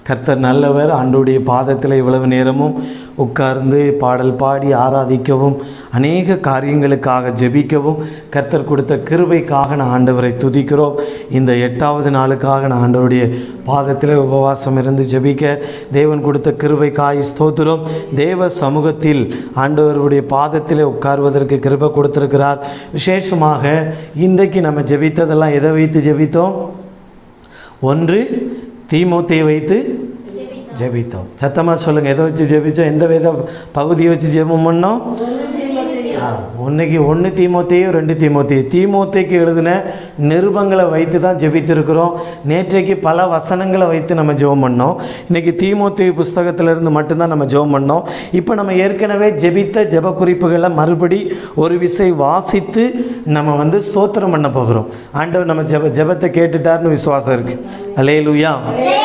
கர்த்தர் நல்லவர் ஆண்டோடைய பாதத்தில் இவ்வளவு நேரமும் உட்கார்ந்து பாடல் பாடி ஆராதிக்கவும் அநேக காரியங்களுக்காக ஜெபிக்கவும் கர்த்தர் கொடுத்த கிருபைக்காக நான் ஆண்டவரை துதிக்கிறோம் இந்த எட்டாவது நாளுக்காக நான் ஆண்டவருடைய பாதத்தில் உபவாசம் இருந்து ஜெபிக்க தேவன் கொடுத்த கிருபைக்காய் ஸ்தோத்திரம் தேவ சமூகத்தில் ஆண்டவருடைய பாதத்தில் உட்கார்வதற்கு கிருபை கொடுத்திருக்கிறார் விசேஷமாக இன்றைக்கு நம்ம ஜெபித்ததெல்லாம் எதை வைத்து ஜெபித்தோம் ஒன்று தீமோத்தையை வைத்து ஜெபித்தோம் சத்தமாக சொல்லுங்கள் எதை வச்சு ஜெபித்தோம் எந்த வேத பகுதியை வச்சு ஜெபம் பண்ணோம் ஒன்றைக்கு ஒன்று தீமோத்தையும் ரெண்டு தீமோத்தையும் தீமோத்தைக்கு எழுதின நிருபங்களை வைத்து தான் ஜெபித்திருக்கிறோம் நேற்றைக்கு பல வசனங்களை வைத்து நம்ம ஜெபம் பண்ணோம் இன்றைக்கி தீமோத்தேயு புஸ்தகத்திலிருந்து மட்டும்தான் நம்ம ஜெபம் பண்ணோம் இப்போ நம்ம ஏற்கனவே ஜெபித்த ஜெப குறிப்புகளை மறுபடி ஒரு விசை வாசித்து நம்ம வந்து ஸ்தோத்திரம் பண்ண போகிறோம் ஆண்டவர் நம்ம ஜெப ஜெபத்தை கேட்டுட்டாருன்னு விசுவாசம் இருக்குது அலேலுயா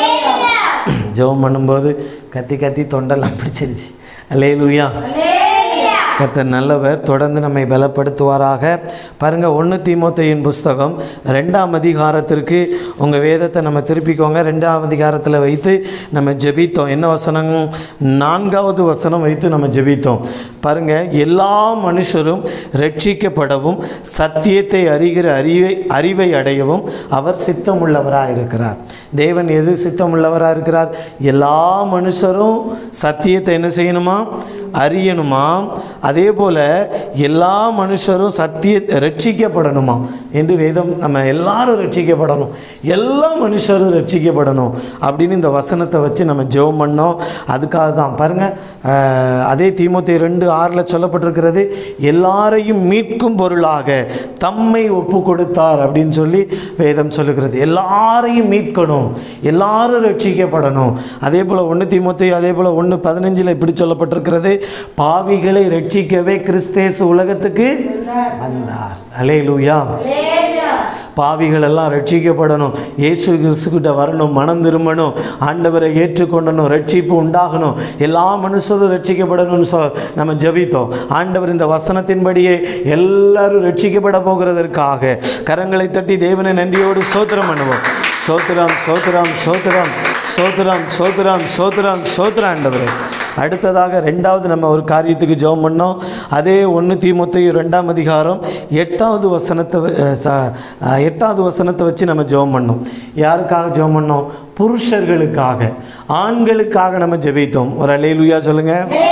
ஜெபம் பண்ணும்போது கத்தி கத்தி தொண்டெல்லாம் பிடிச்சிருச்சு அலேலுயா கர்த்தர் நல்லவர் தொடர்ந்து நம்மை பலப்படுத்துவாராக பாருங்கள் ஒன்று தீமோத்தையின் புஸ்தகம் ரெண்டாம் அதிகாரத்திற்கு உங்கள் வேதத்தை நம்ம திருப்பிக்கோங்க ரெண்டாம் அதிகாரத்தில் வைத்து நம்ம ஜெபித்தோம் என்ன வசனம் நான்காவது வசனம் வைத்து நம்ம ஜெபித்தோம் பாருங்கள் எல்லா மனுஷரும் ரட்சிக்கப்படவும் சத்தியத்தை அறிகிற அறிவை அறிவை அடையவும் அவர் சித்தமுள்ளவராக இருக்கிறார் தேவன் எது சித்தமுள்ளவராக இருக்கிறார் எல்லா மனுஷரும் சத்தியத்தை என்ன செய்யணுமா அறியணுமா அதே போல் எல்லா மனுஷரும் சத்திய ரட்சிக்கப்படணுமா என்று வேதம் நம்ம எல்லாரும் ரட்சிக்கப்படணும் எல்லா மனுஷரும் ரட்சிக்கப்படணும் அப்படின்னு இந்த வசனத்தை வச்சு நம்ம ஜெபம் பண்ணோம் அதுக்காக தான் பாருங்கள் அஹ், அதே தீமோத்தே ரெண்டு ஆறில் சொல்லப்பட்டிருக்கிறது எல்லாரையும் மீட்கும் பொருளாக தம்மை ஒப்பு கொடுத்தார் அப்படின்னு சொல்லி வேதம் சொல்லுகிறது எல்லாரையும் மீட்கணும் எல்லாரும் ரட்சிக்கப்படணும் அதே போல் ஒன்று தீமோத்தே அதே போல் ஒன்று பதினஞ்சில் இப்படி சொல்லப்பட்டிருக்கிறது பாவிகளை ரட்சிக்கவே கிறிஸ்தேசு உலகத்துக்கு வந்தார் அலேலூயா பாவிகள் எல்லாம் ரட்சிக்கப்படணும் இயேசு கிறிஸ்துக்கிட்ட வரணும் மனம் திரும்பணும் ஆண்டவரை ஏற்றுக்கொண்டணும் ரட்சிப்பு உண்டாகணும் எல்லா மனுஷரும் ரட்சிக்கப்படணும்னு சொ நம்ம ஜெபித்தோம் ஆண்டவர் இந்த வசனத்தின்படியே எல்லாரும் ரட்சிக்கப்பட போகிறதற்காக கரங்களை தட்டி தேவனை நன்றியோடு சோத்திரம் பண்ணுவோம் சோத்திரம் சோத்திரம் சோத்திரம் சோத்திரம் சோத்திரம் சோத்திரம் சோத்திர ஆண்டவரே அடுத்ததாக ரெண்டாவது நம்ம ஒரு காரியத்துக்கு ஜெபம் பண்ணோம் அதே ஒன்று தீமொத்தையும் ரெண்டாம் அதிகாரம் எட்டாவது வசனத்தை வ- அஹ் ச- அஹ் எட்டாவது வசனத்தை வச்சு நம்ம ஜெபம் பண்ணோம் யாருக்காக ஜெபம் பண்ணோம் புருஷர்களுக்காக ஆண்களுக்காக நம்ம ஜெபித்தோம் ஒரு அலையிலுயா சொல்லுங்க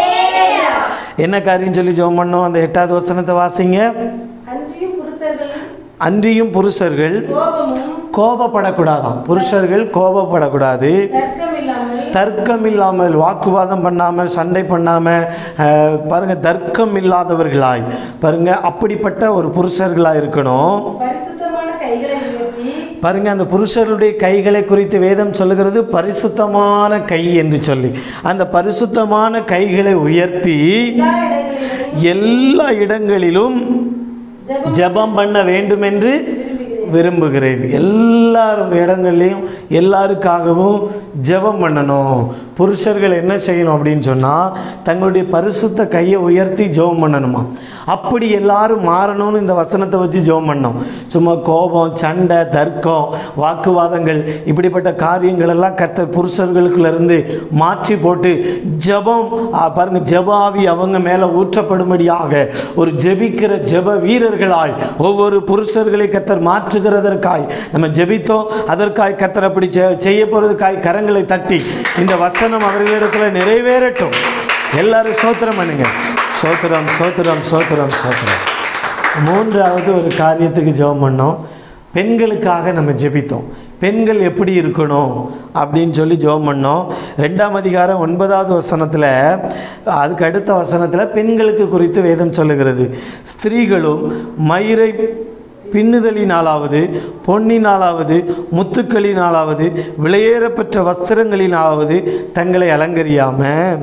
என்ன காரியம் சொல்லி ஜெபம் பண்ணோம் அந்த எட்டாவது வசனத்தை வாசிங்க அன்றியும் புருஷர்கள் அன்றியும் புருஷர்கள் கோபமும் கோபப்படக்கூடாதாம் புருஷர்கள் கோபப்படக்கூடாது தர்க்கமில்லாமல் தர்க்கம் இல்லாமல் வாக்குவாதம் பண்ணாமல் சண்டை பண்ணாமல் அஹ், பாருங்க தர்க்கம் இல்லாதவர்களாய் பாருங்க அப்படிப்பட்ட ஒரு புருஷர்களாக இருக்கணும் பரிசுத்தமான கைகளை உயர்த்தி பாருங்க அந்த புருஷருடைய கைகளை குறித்து வேதம் சொல்லுகிறது பரிசுத்தமான கை என்று சொல்லி அந்த பரிசுத்தமான கைகளை உயர்த்தி எல்லா இடங்களிலும் எல்லா இடங்களிலும் ஜெபம் ஜெபம் பண்ண வேண்டும் என்று விரும்புகிறேன் எல்லாரும் இடங்கள்லையும் எல்லாருக்காகவும் ஜெபம் பண்ணணும் புருஷர்கள் என்ன செய்யணும் அப்படின்னு சொன்னால் தங்களுடைய பரிசுத்த கையை உயர்த்தி ஜெபம் பண்ணணுமா அப்படி எல்லாரும் மாறணும்னு இந்த வசனத்தை வச்சு ஜெபம் பண்ணோம் சும்மா கோபம் சண்டை தர்க்கம் வாக்குவாதங்கள் இப்படிப்பட்ட காரியங்கள் எல்லாம் கத்த புருஷர்களுக்குள்ளேருந்து மாற்றி போட்டு ஜெபம் ஆ, பாருங்க ஜெப ஆவி அவங்க மேலே ஊற்றப்படும்படியாக ஒரு ஜெபிக்கிற ஜெப வீரர்களாய் ஒவ்வொரு புருஷர்களை கத்தர் மாற்றுகிறதற்காய் நம்ம ஜெபித்தோம் அதற்காய் கத்தர் அப்படி செ- செய்ய போகிறதுக்காய் கரங்களை தட்டி இந்த வசனம் அவர்களிடத்தில் நிறைவேறட்டும் எல்லாரும் சோத்திரம் பண்ணுங்க சோத்திரம் சோத்திரம் சோத்திரம் சோத்திரம் மூன்றாவது ஒரு காரியத்துக்கு ஜெபம் பண்ணோம் பெண்களுக்காக நம்ம ஜெபித்தோம் பெண்கள் எப்படி இருக்கணும் அப்படின்னு சொல்லி ஜெபம் பண்ணோம் ரெண்டாம் அதிகாரம் ஒன்பதாவது வசனத்தில் அதுக்கு அடுத்த வசனத்தில் பெண்களுக்கு குறித்து வேதம் சொல்லுகிறது ஸ்திரீகளும் மயிரை பின்னுதலினாலாவது பொன்னினாலாவது முத்துக்களினாலாவது விலையேறப்பெற்ற வஸ்திரங்களினாலாவது தங்களை அலங்கரியாம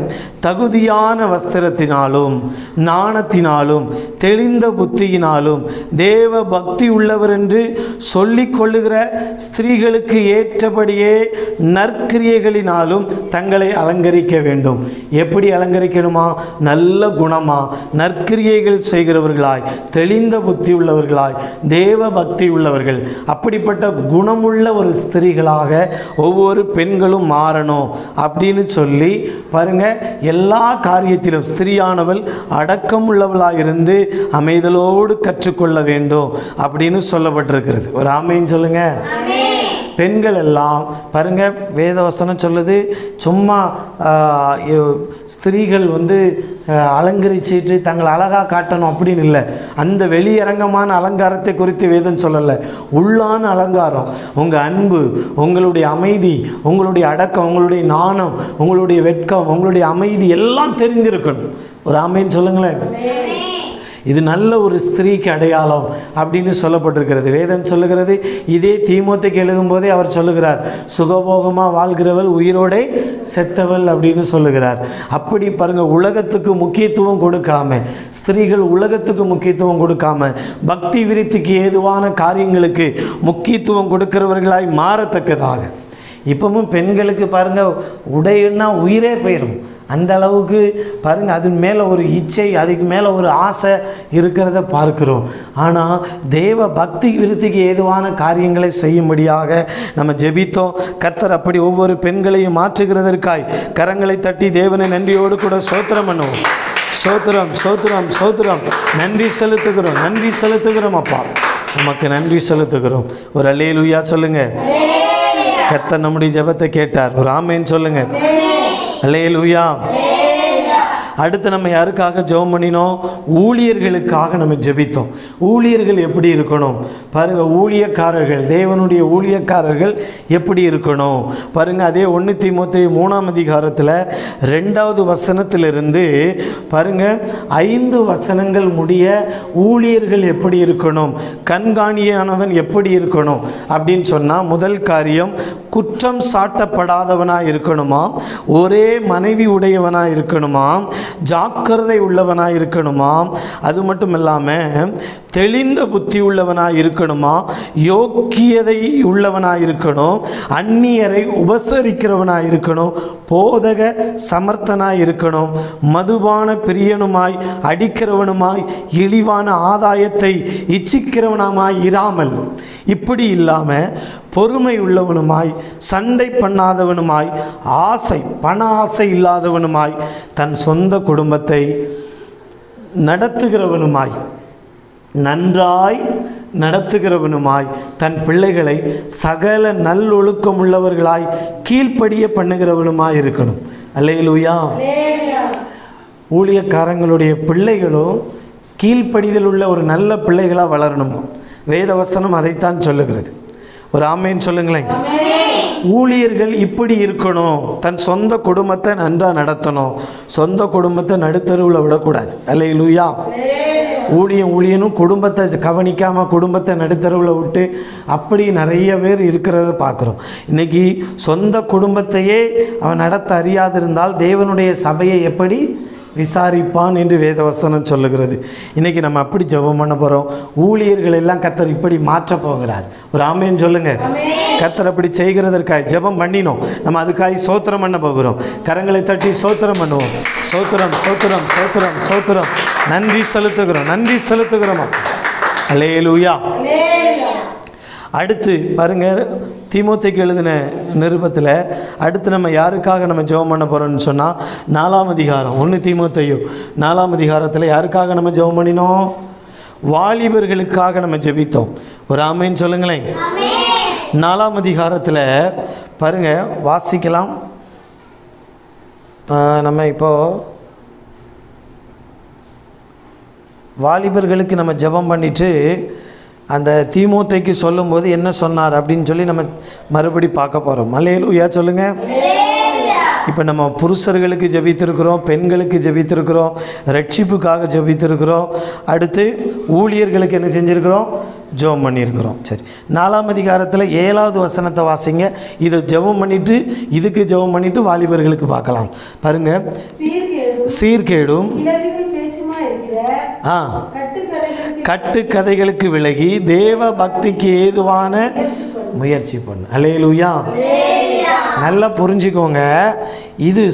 தகுதியான வஸ்திரத்தினாலும் நாணத்தினாலும் தெளிந்த புத்தியினாலும் தேவ பக்தி உள்ளவர் என்று சொல்லிக் கொள்ளுகிற ஸ்திரீகளுக்கு ஏற்றபடியே நற்கிரியைகளினாலும் தங்களை அலங்கரிக்க வேண்டும் எப்படி அலங்கரிக்கணுமா நல்ல குணமா நற்கிரியைகள் செய்கிறவர்களாய் தெளிந்த புத்தி உள்ளவர்களாய் தேவ பக்தி உள்ளவர்கள் அப்படிப்பட்ட குணமுள்ள ஒரு ஸ்திரீகளாக ஒவ்வொரு பெண்களும் மாறணும் அப்படின்னு சொல்லி பாருங்க எல்லா காரியத்திலும் ஸ்திரியானவள் அடக்கம் உள்ளவளாக இருந்து அமைதலோடு கற்றுக்கொள்ள வேண்டும் அப்படின்னு சொல்லப்பட்டிருக்கிறது ஒரு ஆமைன்னு சொல்லுங்க பெண்கள் எல்லாம் பாருங்க வேதவசனம் சொல்லுது சும்மா ஆஹ், இ- ஸ்திரீகள் வந்து ஆஹ், அலங்கரிச்சிட்டு தங்களை அழகாக காட்டணும் அப்படின்னு இல்லை அந்த வெளியரங்கமான அலங்காரத்தை குறித்து வேதம் சொல்லலை உள்ளான அலங்காரம் உங்கள் அன்பு உங்களுடைய அமைதி உங்களுடைய அடக்கம் உங்களுடைய நாணம் உங்களுடைய வெட்கம் உங்களுடைய அமைதி எல்லாம் தெரிஞ்சிருக்கணும் ஒரு ஆமைன்னு சொல்லுங்களேன் இது நல்ல ஒரு ஸ்திரீக்கு அடையாளம் அப்படின்னு சொல்லப்பட்டிருக்கிறது வேதம் சொல்லுகிறது இதே தீமோத்தைக்கு எழுதும்போதே அவர் சொல்லுகிறார் சுகபோகமாக வாழ்கிறவள் உயிரோடே செத்தவள் அப்படின்னு சொல்லுகிறார் அப்படி பாருங்க உலகத்துக்கு முக்கியத்துவம் கொடுக்காம ஸ்திரீகள் உலகத்துக்கு முக்கியத்துவம் கொடுக்காம பக்தி விருத்திக்கு ஏதுவான காரியங்களுக்கு முக்கியத்துவம் கொடுக்கிறவர்களாய் மாறத்தக்கதாக இப்பவும் பெண்களுக்கு பாருங்க உடைன்னா உயிரே போயிடும் அந்த அளவுக்கு பாருங்க அது மேலே ஒரு இச்சை அதுக்கு மேலே ஒரு ஆசை இருக்கிறத பார்க்கிறோம் ஆனால் தேவ பக்தி விருத்திக்கு ஏதுவான காரியங்களை செய்யும்படியாக நம்ம ஜெபித்தோம் கர்த்தர் அப்படி ஒவ்வொரு பெண்களையும் மாற்றுகிறதற்காய் கரங்களை தட்டி தேவனை நன்றியோடு கூட சோத்திரம் பண்ணுவோம் சோத்திரம் சோத்திரம் சோத்திரம் நன்றி செலுத்துகிறோம் நன்றி செலுத்துகிறோம் அப்பா நமக்கு நன்றி செலுத்துகிறோம் ஒரு அல்லேலூயா சொல்லுங்க கர்த்தர் நம்முடைய ஜெபத்தை கேட்டார் ஒரு ஆமேன்னு சொல்லுங்க அல்லேலூயா அடுத்து நம்ம யாருக்காக ஜெபம் பண்ணினோம் ஊழியர்களுக்காக நம்ம ஜெபித்தோம் ஊழியர்கள் எப்படி இருக்கணும் பாருங்க ஊழியக்காரர்கள் தேவனுடைய ஊழியக்காரர்கள் எப்படி இருக்கணும் பாருங்க அதே ஒன்று தீமோத்தி மூணாம் அதிகாரத்தில் ரெண்டாவது வசனத்திலிருந்து பாருங்க ஐந்து வசனங்கள் முடிய ஊழியர்கள் எப்படி இருக்கணும் கண்காணியானவன் எப்படி இருக்கணும் அப்படின்னு சொன்னால் முதல் காரியம் குற்றம் சாட்டப்படாதவனாக இருக்கணுமா ஒரே மனைவி உடையவனாக இருக்கணுமா ஜாக்கிரதை உள்ளவனாக இருக்கணுமா அது மட்டும் இல்லாமல் தெளிந்த புத்தி உள்ளவனாக இருக்கணுமா யோக்கியதை உள்ளவனாக இருக்கணும் அந்நியரை உபசரிக்கிறவனாக இருக்கணும் போதக சமர்த்தனாய் இருக்கணும் மதுபான பிரியனுமாய் அடிக்கிறவனுமாய் இழிவான ஆதாயத்தை இச்சிக்கிறவனுமாய் இராமல் இப்படி இல்லாமல் பொறுமை உள்ளவனுமாய் சண்டை பண்ணாதவனுமாய் ஆசை பண ஆசை இல்லாதவனுமாய் தன் சொந்த குடும்பத்தை நடத்துகிறவனுமாய் நன்றாய் நடத்துகிறவனுமாய் தன் பிள்ளைகளை சகல நல்லொழுக்கம் உள்ளவர்களாய் கீழ்ப்படிய பண்ணுகிறவனுமாய் இருக்கணும் அல்லேலூயா ஊழியக்காரங்களுடைய பிள்ளைகளும் கீழ்ப்படிதல் உள்ள ஒரு நல்ல பிள்ளைகளாக வளரணுமா வேதவசனம் அதைத்தான் சொல்லுகிறது ஒரு ஆமேன்னு சொல்லுங்களேன் ஊழியர்கள் இப்படி இருக்கணும் தன் சொந்த குடும்பத்தை நன்றாக நடத்தணும் சொந்த குடும்பத்தை நடுத்தருவில் விடக்கூடாது அல்லையிலூயா ஊழியம் ஊழியனும் குடும்பத்தை கவனிக்காமல் குடும்பத்தை நடுத்தருவில் விட்டு அப்படி நிறைய பேர் இருக்கிறத பார்க்குறோம் இன்றைக்கி சொந்த குடும்பத்தையே அவன் நடத்த அறியாதிருந்தால் தேவனுடைய சபையை எப்படி விசாரிப்பான் என்று வேதவசனம் சொல்லுகிறது இன்றைக்கி நம்ம அப்படி ஜெபம் பண்ண போகிறோம் ஊழியர்கள் எல்லாம் கர்த்தர் இப்படி மாற்றப் போகிறார் ஒரு ஆமேன்னு சொல்லுங்கள் கர்த்தர் அப்படி செய்கிறதற்காக ஜெபம் பண்ணினோம் நம்ம அதுக்காக சோத்திரம் பண்ண போகிறோம் கரங்களை தட்டி சோத்திரம் பண்ணுவோம் சோத்திரம் சோத்திரம் சோத்திரம் சோத்திரம் நன்றி செலுத்துகிறோம் நன்றி செலுத்துகிறோமா அலேலூயா அடுத்து பாருங்க தீமோத்தேக்கு எழுதின நிருபத்தில் அடுத்து நம்ம யாருக்காக நம்ம ஜெபம் பண்ண போகிறோம்னு சொன்னால் நாலாம் அதிகாரம் ஒன்று தீமோத்தையும் நாலாம் அதிகாரத்தில் யாருக்காக நம்ம ஜெபம் பண்ணினோம் வாலிபர்களுக்காக நம்ம ஜெபித்தோம் ஒரு ஆமைன்னு சொல்லுங்களேன் நாலாம் அதிகாரத்தில் பாருங்க வாசிக்கலாம் ஆ, நம்ம இப்போது வாலிபர்களுக்கு நம்ம ஜெபம் பண்ணிட்டு அந்த தீமோத்தைக்கு சொல்லும்போது என்ன சொன்னார் அப்படின்னு சொல்லி நம்ம மறுபடி பார்க்க போகிறோம் மலையிலூயா சொல்லுங்கள் இப்போ நம்ம புருஷர்களுக்கு ஜெபித்திருக்கிறோம் பெண்களுக்கு ஜெபித்திருக்கிறோம் ரட்சிப்புக்காக ஜெபித்திருக்கிறோம் அடுத்து ஊழியர்களுக்கு என்ன செஞ்சுருக்கிறோம் ஜெபம் பண்ணியிருக்கிறோம் சரி நாலாம் அதிகாரத்தில் ஏழாவது வசனத்தை வாசிங்க இதை ஜெபம் பண்ணிட்டு இதுக்கு ஜெபம் பண்ணிட்டு வாலிபர்களுக்கு பார்க்கலாம் பாருங்க சீர்கேடும் சீர்கேடும் கிழவிகள் பேச்சுமா இருக்கிற ஆ கட்டுக்கதைகளுக்கு கட்டுக்கதைகளுக்கு விலகி தேவ பக்திக்கு ஏதுவான முயற்சி பண்ணு அலேலுயா நல்லா புரிஞ்சுக்கோங்க இது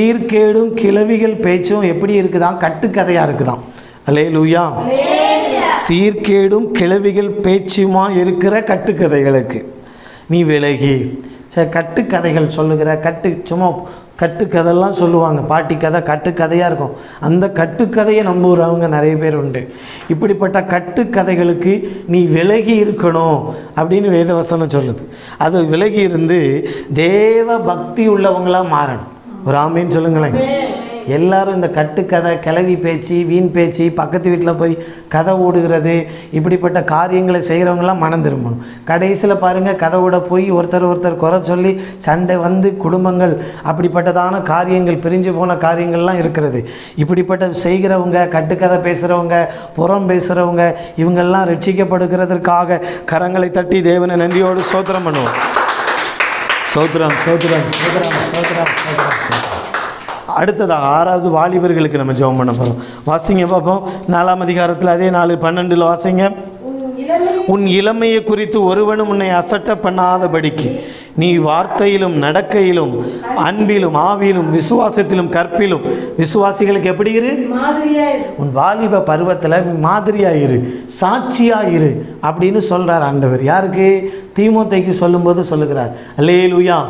சீர்கேடும் கிளவிகள் பேச்சும் எப்படி இருக்குதாம் கட்டுக்கதையாக இருக்குதாம் அலேலுயா சீர்கேடும் கிளவிகள் பேச்சுமா இருக்கிற கட்டுக்கதைகளுக்கு நீ விலகி சரி கட்டுக்கதைகள் சொல்லுகிற கட்டு சும்மா கட்டுக்கதைலாம் சொல்லுவாங்க பாட்டி கதை கட்டுக்கதையாக இருக்கும் அந்த கட்டுக்கதையை நம்புகிறவங்க நிறைய பேர் உண்டு இப்படிப்பட்ட கட்டுக்கதைகளுக்கு நீ விலகி இருக்கணும் அப்படின்னு வேதவசனம் சொல்லுது அது விலகி இருந்து தேவ பக்தி உள்ளவங்களாக மாறணும் ஒரு ஆமீன்னு சொல்லுங்களேன் எல்லாரும் இந்த கட்டுக்கதை கிளவி பேச்சு வீண் பேச்சு பக்கத்து வீட்டில் போய் கதை ஓடுகிறது இப்படிப்பட்ட காரியங்களை செய்கிறவங்களாம் மனம் திரும்பணும் கடைசியில் பாருங்கள் கதவோட போய் ஒருத்தர் ஒருத்தர் குறை சொல்லி சண்டை வந்து குடும்பங்கள் அப்படிப்பட்டதான காரியங்கள் பிரிஞ்சு போன காரியங்கள்லாம் இருக்கிறது இப்படிப்பட்ட செய்கிறவங்க கட்டுக்கதை பேசுகிறவங்க புறம் பேசுகிறவங்க இவங்கெல்லாம் ரட்சிக்கப்படுகிறதற்காக கரங்களை தட்டி தேவனை நன்றியோடு சோத்திரம் பண்ணுவோம் சோத்திரம் சோத்திரம் சோத்திரம் சோத்திரம் சோத்திரம் சோத்திரம் அடுத்ததாக ஆறாவது வாலிபர்களுக்கு நம்ம ஜெபம் பண்ண போகிறோம் வாசிங்க பார்ப்போம் நாலாம் அதிகாரத்தில் அதே நாலு பன்னெண்டில் வாசிங்க உன் இளமை உன் இளமையை குறித்து ஒருவனும் உன்னை அசட்ட பண்ணாதபடிக்கு நீ வார்த்தையிலும் நடக்கையிலும் அன்பிலும் ஆவியிலும் விசுவாசத்திலும் கற்பிலும் விசுவாசிகளுக்கு எப்படி இரு மாதிரியா இரு. உன் வாலிப பருவத்தில் மாதிரியாக இரு சாட்சியாக இரு அப்படின்னு சொல்கிறார் ஆண்டவர் யாருக்கு தீமோத்தைக்கு சொல்லும்போது சொல்லுகிறார் அல்லேலூயா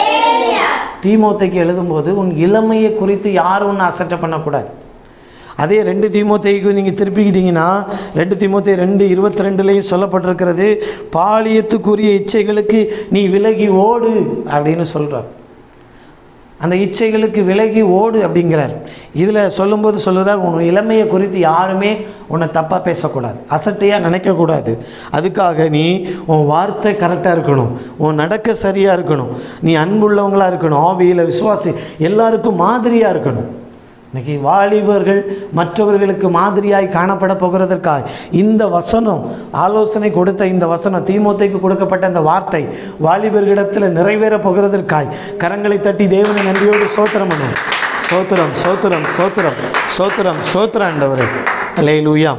தீமோத்தைக்கு எழுதும்போது உன் இளமையை குறித்து யாரும் ஒன்று அசட்டை பண்ணக்கூடாது அதே ரெண்டு தீமோத்தைக்கு நீங்கள் திருப்பிக்கிட்டீங்கன்னா ரெண்டு தீமோத்தை ரெண்டு இருபத்தி ரெண்டுலேயும் சொல்லப்பட்டிருக்கிறது பாலியத்துக்குரிய இச்சைகளுக்கு நீ விலகி ஓடு அப்படின்னு சொல்கிறார் அந்த இச்சைகளுக்கு விலகி ஓடு அப்படிங்கிறார் இதில் சொல்லும்போது சொல்லுறார் உன் இளமையை குறித்து யாருமே உன்னை தப்பாக பேசக்கூடாது அசட்டையாக நினைக்கக்கூடாது அதுக்காக நீ உன் வார்த்தை கரெக்டாக இருக்கணும் உன் நடக்க சரியாக இருக்கணும் நீ அன்புள்ளவங்களாக இருக்கணும் ஆவியில் விசுவாசி எல்லாருக்கும் மாதிரியாக இருக்கணும் இன்னைக்கு வாலிபர்கள் மற்றவர்களுக்கு மாதிரியாய் காணப்பட போகிறதற்காக இந்த வசனம் ஆலோசனை கொடுத்த இந்த வசனம் தீமோத்தைக்கு கொடுக்கப்பட்ட இந்த வார்த்தை வாலிபர்களிடத்தில் நிறைவேற போகிறதற்காய் கரங்களை தட்டி தேவனை நன்றியோடு சோத்திரம் பண்ணுவோம் சோத்திரம் சோத்திரம் சோத்திரம் சோத்திரம் சோத்திரம் ஆண்டவரே அல்லேலூயா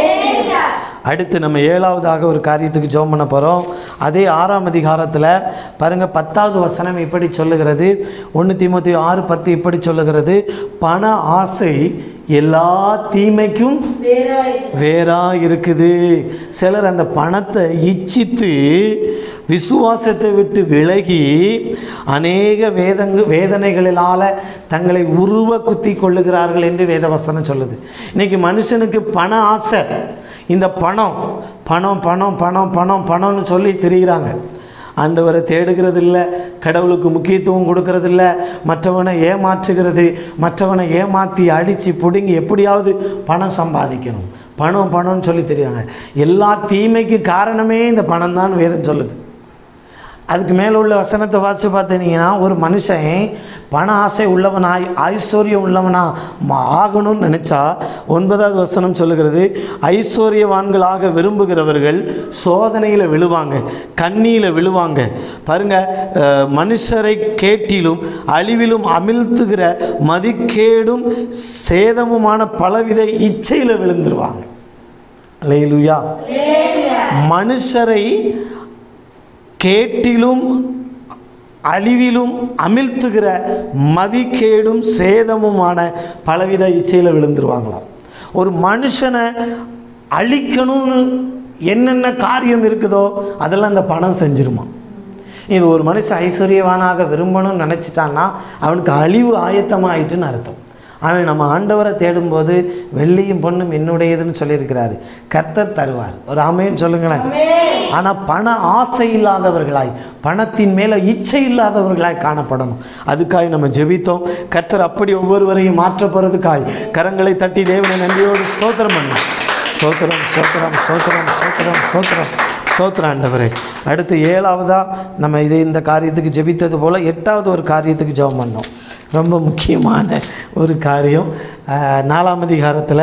அடுத்து நம்ம ஏழாவதாக ஒரு காரியத்துக்கு ஜெபம் பண்ண போகிறோம் அதே ஆறாம் அதிகாரத்தில் பாருங்கள் பத்தாவது வசனம் இப்படி சொல்லுகிறது ஒன்று தீமோத்தி ஆறு பத்து இப்படி சொல்லுகிறது பண ஆசை எல்லா தீமைக்கும் வேறாய் வேறா இருக்குது சிலர் அந்த பணத்தை இச்சித்து விசுவாசத்தை விட்டு விலகி அநேக வேதங்க வேதனைகளினால் தங்களை உருவ குத்தி கொள்ளுகிறார்கள் என்று வேதவசனம் சொல்லுது இன்னைக்கு மனுஷனுக்கு பண ஆசை இந்த பணம் பணம் பணம் பணம் பணம் பணம்னு சொல்லி திரிகிறாங்க ஆண்டவரை தேடுகிறது இல்லை கடவுளுக்கு முக்கியத்துவம் கொடுக்கறதில்ல மற்றவனை ஏமாற்றுகிறது மற்றவனை ஏமாற்றி அடித்து பிடுங்கி எப்படியாவது பணம் சம்பாதிக்கணும் பணம் பணம்னு சொல்லி தெரியாங்க எல்லா தீமைக்கு காரணமே இந்த பணம் தான் வேதம் சொல்லுது அதுக்கு மேலே உள்ள வசனத்தை வாசித்து பார்த்தீங்கன்னா ஒரு மனுஷன் பண ஆசை உள்ளவனாய் ஐஸ்வர்யம் உள்ளவனா மா- ஆகணும்னு நினச்சா ஒன்பதாவது வசனம் சொல்லுகிறது ஐஸ்வர்யவான்களாக விரும்புகிறவர்கள் சோதனையில் விழுவாங்க கண்ணியில் விழுவாங்க பாருங்க அஹ், மனுஷரை கேட்டிலும் அழிவிலும் அமிழ்த்துகிற மதிக்கேடும் சேதமுமான பலவித இச்சையில் விழுந்துருவாங்க அல்லேலூயா மனுஷரை கேட்டிலும் அழிவிலும் அமிழ்த்துகிற மதிக்கேடும் சேதமுமான பலவித இச்சையில் விழுந்துருவாங்களாம் ஒரு மனுஷனை அழிக்கணும்னு என்னென்ன காரியம் இருக்குதோ அதெல்லாம் அந்த பணம் செஞ்சிருமா இது ஒரு மனுஷன் ஐஸ்வர்யவானாக விரும்பணும்னு நினச்சிட்டான்னா அவனுக்கு அழிவு ஆயத்தமாயிட்டுன்னு அர்த்தம் ஆனால் நம்ம ஆண்டவரை தேடும்போது வெள்ளியும் பொண்ணும் என்னுடையதுன்னு சொல்லியிருக்கிறாரு கர்த்தர் தருவார் ஒரு ஆமைன்னு சொல்லுங்களேன் ஆனால் பண ஆசை இல்லாதவர்களாய் பணத்தின் மேலே இச்சை இல்லாதவர்களாய் காணப்படணும் அதுக்காய் நம்ம ஜெபித்தோம் கர்த்தர் அப்படி ஒவ்வொருவரையும் மாற்ற போகிறதுக்காய் கரங்களை தட்டி தேவனை நன்றியோடு ஸ்தோத்திரம் பண்ணோம் சோத்திரம் சோத்திரம் சோத்திரம் சோத்திரம் சோத்திரம் சோத்திரம் ஆண்டவரே அடுத்து ஏழாவதா நம்ம இது இந்த காரியத்துக்கு ஜெபித்தது போல் எட்டாவது ஒரு காரியத்துக்கு ஜெபம் பண்ணோம் ரொம்ப முக்கியமான ஒரு காரியம் ஆஹ், நாலாம் அதிகாரத்தில்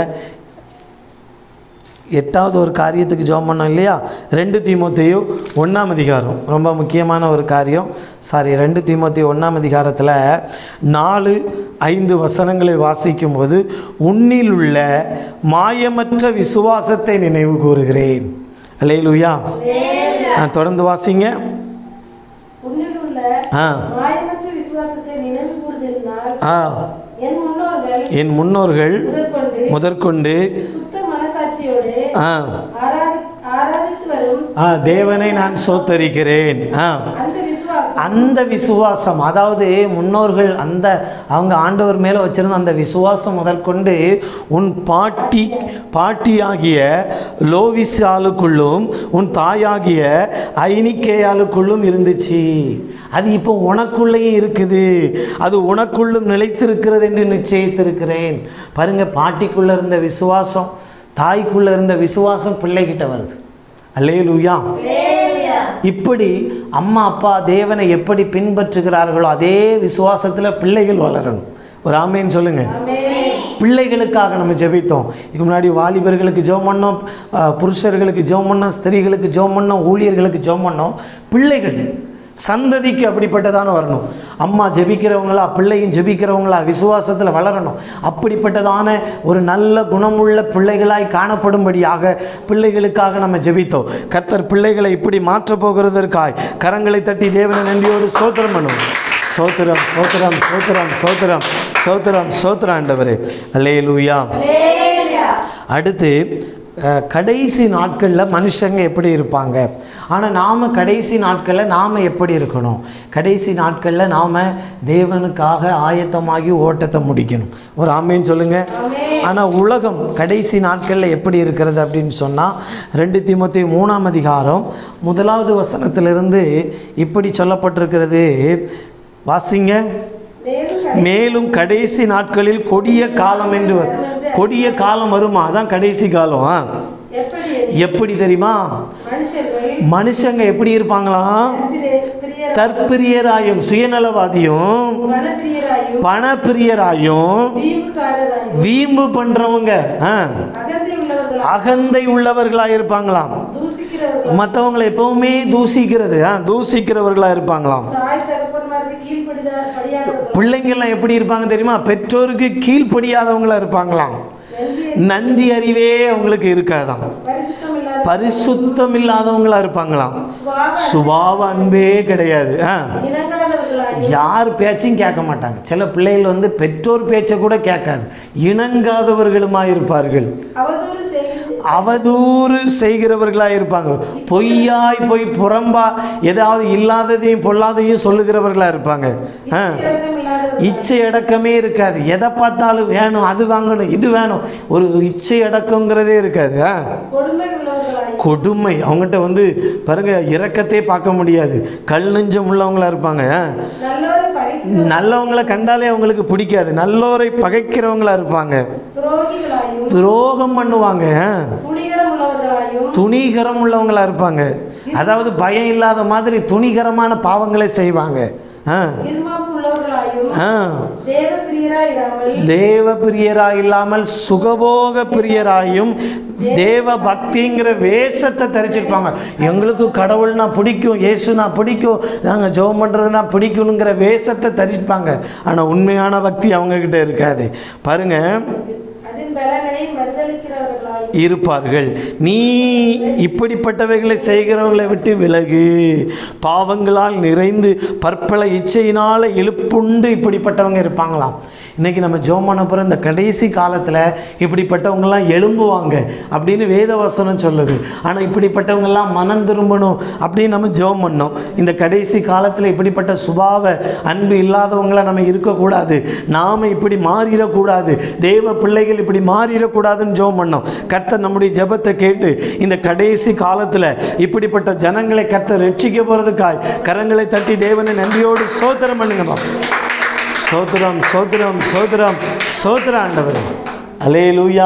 எட்டாவது ஒரு காரியத்துக்கு ஜெபம் பண்ணோம் இல்லையா ரெண்டு தீமோத்தேயு ஒன்றாம் அதிகாரம் ரொம்ப முக்கியமான ஒரு காரியம் சாரி ரெண்டு தீமோத்தேயு ஒன்றாம் அதிகாரத்தில் நாலு ஐந்து வசனங்களை வாசிக்கும்போது உன்னில் உள்ள மாயமற்ற விசுவாசத்தை நினைவு கூறுகிறேன் அல்லேலூயா ஆ தொடர்ந்து வாசிங்க உன்னில் உள்ள ஆ மாயமற்ற விசுவாசத்தை நினைவு கூர்ந்திருந்தால் ஆ என் முன்னோர்கள் என் முன்னோர்கள் முதற்கொண்டு முதற்கொண்டு சுத்த மனசாட்சியோடு ஆ ஆராதி ஆராதித்து வரும் ஆ தேவனை நான் சோத்தரிக்கிறேன் ஆ அந்த விசுவாசம் அந்த விசுவாசம் அதாவது முன்னோர்கள் அந்த அவங்க ஆண்டவர் மேலே வச்சிருந்த அந்த விசுவாசம் முதற்கொண்டு உன் பாட்டி பாட்டியாகிய லோவிசாலுக்குள்ளும் உன் தாயாகிய ஐனிக்கேயாளுக்குள்ளும் இருந்துச்சு அது இப்போ உனக்குள்ளேயும் இருக்குது அது உனக்குள்ளும் நிலைத்திருக்கிறது என்று நிச்சயித்திருக்கிறேன் பாருங்க பாட்டிக்குள்ள இருந்த விசுவாசம் தாய்க்குள்ள இருந்த விசுவாசம் பிள்ளைகிட்ட வருது அல்லேலூயா இப்படி அம்மா அப்பா தேவனை எப்படி பின்பற்றுகிறார்களோ அதே விசுவாசத்தில் பிள்ளைகள் வளரணும் ஒரு ஆமேன்னு சொல்லுங்க பிள்ளைகளுக்காக நம்ம ஜெபித்தோம் இதுக்கு முன்னாடி வாலிபர்களுக்கு ஜெபம் பண்ணோம் அஹ், புருஷர்களுக்கு ஜெபம் பண்ணோம் ஸ்திரீகளுக்கு ஜெபம் பண்ணோம் ஊழியர்களுக்கு ஜெபம் பண்ணோம் பிள்ளைகள் சந்ததிக்கு அப்படிப்பட்டதான வரணும் அம்மா ஜெபிக்கிறவங்களா பிள்ளையும் ஜெபிக்கிறவங்களா விசுவாசத்தில் வளரணும் அப்படிப்பட்டதான ஒரு நல்ல குணமுள்ள பிள்ளைகளாய் காணப்படும்படியாக பிள்ளைகளுக்காக நம்ம ஜெபித்தோம் கர்த்தர் பிள்ளைகளை இப்படி மாற்றப் போகிறதற்காய் கரங்களை தட்டி தேவனை நன்றியோடு சோத்திரம் பண்ணுவோம் சோத்திரம் சோத்திரம் சோத்திரம் சோத்திரம் சோத்திரம் சோத்திரம் ஆண்டவரே அல்லேலூயா அடுத்து அஹ், கடைசி நாட்களில் மனுஷங்க எப்படி இருப்பாங்க ஆனால் நாம் கடைசி நாட்களில் நாம் எப்படி இருக்கணும் கடைசி நாட்களில் நாம் தேவனுக்காக ஆயத்தமாகி ஓட்டத்தை முடிக்கணும் ஒரு ஆமேன்னு சொல்லுங்கள் ஆனால் உலகம் கடைசி நாட்களில் எப்படி இருக்கிறது அப்படின்னு சொன்னால் ரெண்டு தீமோத்தி மூணாம் அதிகாரம் முதலாவது வசனத்திலிருந்து இப்படி சொல்லப்பட்டிருக்கிறது வாசிங்க மேலும் மேலும் கடைசி நாட்களில் கொடிய காலம் என்று வரும் கொடிய காலம் வருமா அதான் கடைசி காலம் ஆ. எப்படி எப்படி தெரியுமா மனுஷர்கள் மனுஷங்க எப்படி இருப்பாங்களாம் பிரிய- பிரியர் தற்பிரியராயும் சுயநலவாதியும் மனப்பிரியராயும் பணப்பிரியராயும் வீம்புக்காரராயும் வீம்பு பண்றவங்க ஆ, அகந்தை உள்ளவர்களாயும் அகந்தை உள்ளவர்களா இருப்பாங்களாம் தூசிக்கிறவர்கள் மற்றவங்களை எப்பவுமே தூசிக்கிறது ஆ, தூசிக்கிறவர்களா இருப்பாங்களாம் தாய் தகப்பன்மாருக்கு கீழ்ப்படிதார் படியாதவர்கள் பிள்ளைங்கள்லாம் எப்படி இருப்பாங்க தெரியுமா பெற்றோருக்கு கீழ்ப்படியாதவங்களா இருப்பாங்களாம் நன்றி நன்றி அறிவே அவங்களுக்கு இருக்காதாம் பரிசுத்தம் இல்லாத பரிசுத்தம் இல்லாதவங்களா இருப்பாங்களாம் சுவாப சுபாவ அன்பே கிடையாது ஆ இணங்காதவர்களாயும் யார் பேச்சையும் கேட்க மாட்டாங்க சில பிள்ளைகள் வந்து பெற்றோர் பேச்சை கூட கேட்காது இணங்காதவர்களுமா இருப்பார்கள் அவதூறு செய்து அவதூறு செய்கிறவர்களாக இருப்பாங்க பொய்யாய் பொய் புறம்பா ஏதாவது இல்லாததையும் பொல்லாதையும் சொல்லுகிறவர்களாக இருப்பாங்க ஆ இரக்கம் இல்லாதவர்கள் இச்சை அடக்கமே இருக்காது எதை பார்த்தாலும் வேணும் அது வாங்கணும் இது வேணும் ஒரு இச்சை அடக்கங்கிறதே இருக்காது ஆ கொடுமை உள்ளவர்களாயும் கொடுமை அவங்ககிட்ட வந்து பாருங்க இரக்கத்தை பார்க்க முடியாது கல் நெஞ்சம் உள்ளவங்களா இருப்பாங்க ஆ. நல்லோரை பகைத்து நல்லவங்களை கண்டாலே அவங்களுக்கு பிடிக்காது நல்லோரை பகைக்கிறவங்களா இருப்பாங்க துரோகிகளாயும் துரோகம் பண்ணுவாங்க ஆ. துணிகரம் உள்ளவர்களாயும் துணிகரம் உள்ளவங்களா இருப்பாங்க அதாவது பயம் இல்லாத மாதிரி துணிகரமான பாவங்களை செய்வாங்க ஆ இருமாப்பு உள்ளவர்களாயும் ஆ தேவ பிரியராயிராமல் தேவ பிரியராய் இல்லாமல் சுகபோக பிரியராயும் தேவ பக்திங்கிற வேஷத்தை தரிச்சிருப்பாங்க எங்களுக்கு கடவுள்னா பிடிக்கும் இயேசுனா பிடிக்கும் நாங்கள் ஜெபம் பண்ணுறதுனா பிடிக்கணுங்கிற வேஷத்தை தரிப்பாங்க ஆனால் உண்மையான பக்தி அவங்கக்கிட்ட இருக்காது பாருங்க அதன் பலனை மறுதளிக்கிறவர்களாயும் இருப்பார்கள் நீ இப்படிப்பட்டவைகளை செய்கிறவர்களை விட்டு விலகு பாவங்களால் நிறைந்து பற்பல இச்சையினால் இழுப்புண்டு இப்படிப்பட்டவங்க இருப்பாங்களாம் இன்றைக்கி நம்ம ஜோம் பண்ண போகிற இந்த கடைசி காலத்தில் இப்படிப்பட்டவங்கெல்லாம் எழும்புவாங்க அப்படின்னு வேதவசனம் சொல்லுது ஆனால் இப்படிப்பட்டவங்கெல்லாம் மனம் திரும்பணும் அப்படின்னு நம்ம ஜெபம் பண்ணோம் இந்த கடைசி காலத்தில் இப்படிப்பட்ட சுபாவ அன்பு இல்லாதவங்கள நம்ம இருக்கக்கூடாது நாம் இப்படி மாறிடக்கூடாது தேவ பிள்ளைகள் இப்படி மாறிடக்கூடாதுன்னு ஜெபம் பண்ணோம் கர்த்தர் நம்முடைய ஜெபத்தை கேட்டு இந்த கடைசி காலத்தில் இப்படிப்பட்ட ஜனங்களை கர்த்தர் ரட்சிக்க போகிறதுக்காய் கரங்களை தட்டி தேவனை நன்றியோடு சோத்திரம் பண்ணுங்க பாப்போம். சோத்திரம் சோத்திரம் சோத்திரம் சோத்திர ஆண்டவர் அலேலூயா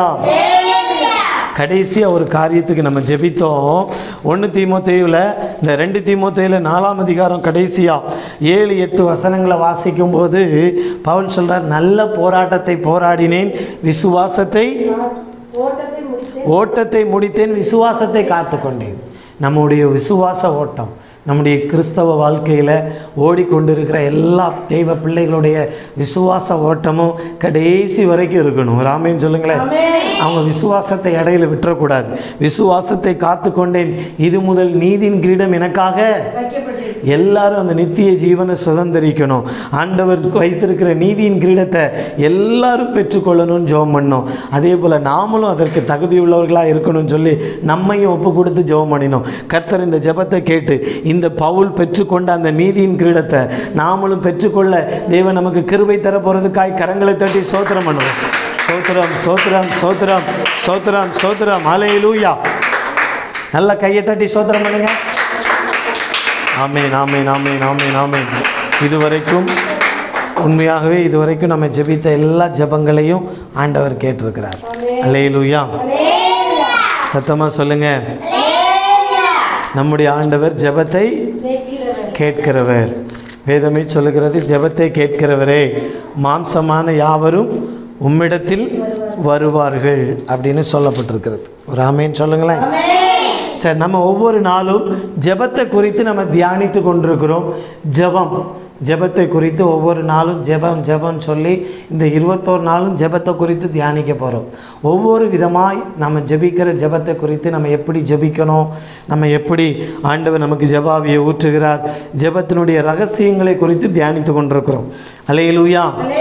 கடைசியாக ஒரு காரியத்துக்கு நம்ம ஜெபித்தோம் ஒன்று தீமோத்தேயுல இந்த ரெண்டு தீமோத்தேயுல நாலாம் அதிகாரம் கடைசியாக ஏழு எட்டு வசனங்களை வாசிக்கும் போது பவுல் சொல்றார் நல்ல போராட்டத்தை போராடினேன் விசுவாசத்தை ஓட்டத்தை முடித்து ஓட்டத்தை முடித்தேன் விசுவாசத்தை காத்துக்கொண்டேன் நம்முடைய விசுவாச ஓட்டம் நம்முடைய கிறிஸ்தவ வாழ்க்கையில் ஓடிக்கொண்டிருக்கிற எல்லா தெய்வ பிள்ளைகளுடைய விசுவாச ஓட்டமும் கடைசி வரைக்கும் இருக்கணும் ராமேன்னு சொல்லுங்களேன் அவங்க விசுவாசத்தை இடையில விட்டுறக்கூடாது விசுவாசத்தை காத்துக்கொண்டேன் இது முதல் நீதியின் கிரீடம் எனக்காக வைக்கப்பட்டிருக்கிறது எல்லாரும் அந்த நித்திய ஜீவனை சுதந்திரிக்கணும் ஆண்டவர் வைத்திருக்கிற நீதியின் கிரீடத்தை எல்லாரும் பெற்றுக்கொள்ளணும்னு ஜெபம் பண்ணோம் அதே போல் நாமளும் அதற்கு தகுதியுள்ளவர்களாக இருக்கணும்னு சொல்லி நம்மையும் ஒப்பு கொடுத்து ஜெபம் பண்ணினோம் கர்த்தர் இந்த ஜெபத்தை கேட்டு இந்த பவுல் பெற்றுக்கொண்ட அந்த நீதியின் கிரீடத்தை நாமளும் பெற்றுக்கொள்ள தேவன் நமக்கு கிருபை தர போகிறதுக்காய் கரங்களை தட்டி சோத்திரம் பண்ணுவோம் சோத்திரம் சோத்திரம் சோத்திரம் சோத்திரம் சோத்திரம் அலையிலூயா நல்ல கையை தட்டி சோத்திரம் பண்ணுங்க ஆமேன் ஆமேன் ஆமேன் ஆமேன் ஆமேன் இதுவரைக்கும் உண்மையாகவே இதுவரைக்கும் நம்ம ஜெபித்த எல்லா ஜெபங்களையும் ஆண்டவர் கேட்டிருக்கிறார் அல்லேலூயா சத்தமாக சொல்லுங்க நம்முடைய ஆண்டவர் ஜெபத்தை கேட்கிறவர் கேட்கிறவர் வேதமே சொல்லுகிறது ஜெபத்தை கேட்கிறவரே மாம்சமான யாவரும் உம்மிடத்தில் வருவார்கள் அப்படின்னு சொல்லப்பட்டிருக்கிறது ஒரு ஆமேன்னு சொல்லுங்களேன் சரி நம்ம ஒவ்வொரு நாளும் ஜெபத்தை குறித்து நம்ம தியானித்து கொண்டிருக்கிறோம் ஜெபம் ஜெபத்தை குறித்து ஒவ்வொரு நாளும் ஜெபம் ஜெபம் சொல்லி இந்த இருபத்தோரு நாளும் ஜெபத்தை குறித்து தியானிக்க போகிறோம் ஒவ்வொரு விதமாய் நம்ம ஜெபிக்கிற ஜெபத்தை குறித்து நம்ம எப்படி ஜெபிக்கணும் நம்ம எப்படி ஆண்டவர் நமக்கு ஜெபாவியை ஊற்றுகிறார் ஜெபத்தினுடைய ரகசியங்களை குறித்து தியானித்து கொண்டிருக்கிறோம் அலையிலூயா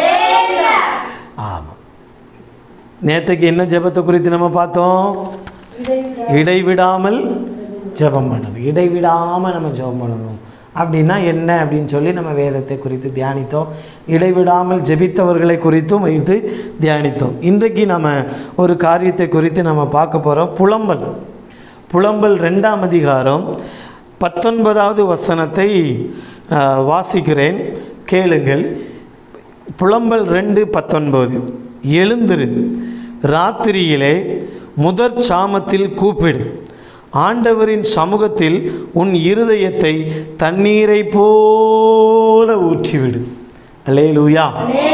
ஆமாம் நேற்றுக்கு என்ன ஜெபத்தை குறித்து நம்ம பார்த்தோம் இடைவிடாமல் ஜெபம் பண்ணணும் இடைவிடாமல் நம்ம ஜெபம் பண்ணணும் அப்படின்னா என்ன அப்படின்னு சொல்லி நம்ம வேதத்தை குறித்து தியானித்தோம் இடைவிடாமல் ஜெபித்தவர்களை குறித்தும் வைத்து தியானித்தோம் இன்றைக்கு நம்ம ஒரு காரியத்தை குறித்து நம்ம பார்க்க போகிறோம் புலம்பல் புலம்பல் ரெண்டாம் அதிகாரம் பத்தொன்பதாவது வசனத்தை ஆ, வாசிக்கிறேன் கேளுங்கள் புலம்பல் ரெண்டு பத்தொன்பது எழுந்திரு ராத்திரியிலே முதற் சாமத்தில் கூப்பிடு ஆண்டவரின் சமூகத்தில் உன் இருதயத்தை தண்ணீரை போல ஊற்றிவிடு அல்லேலூயா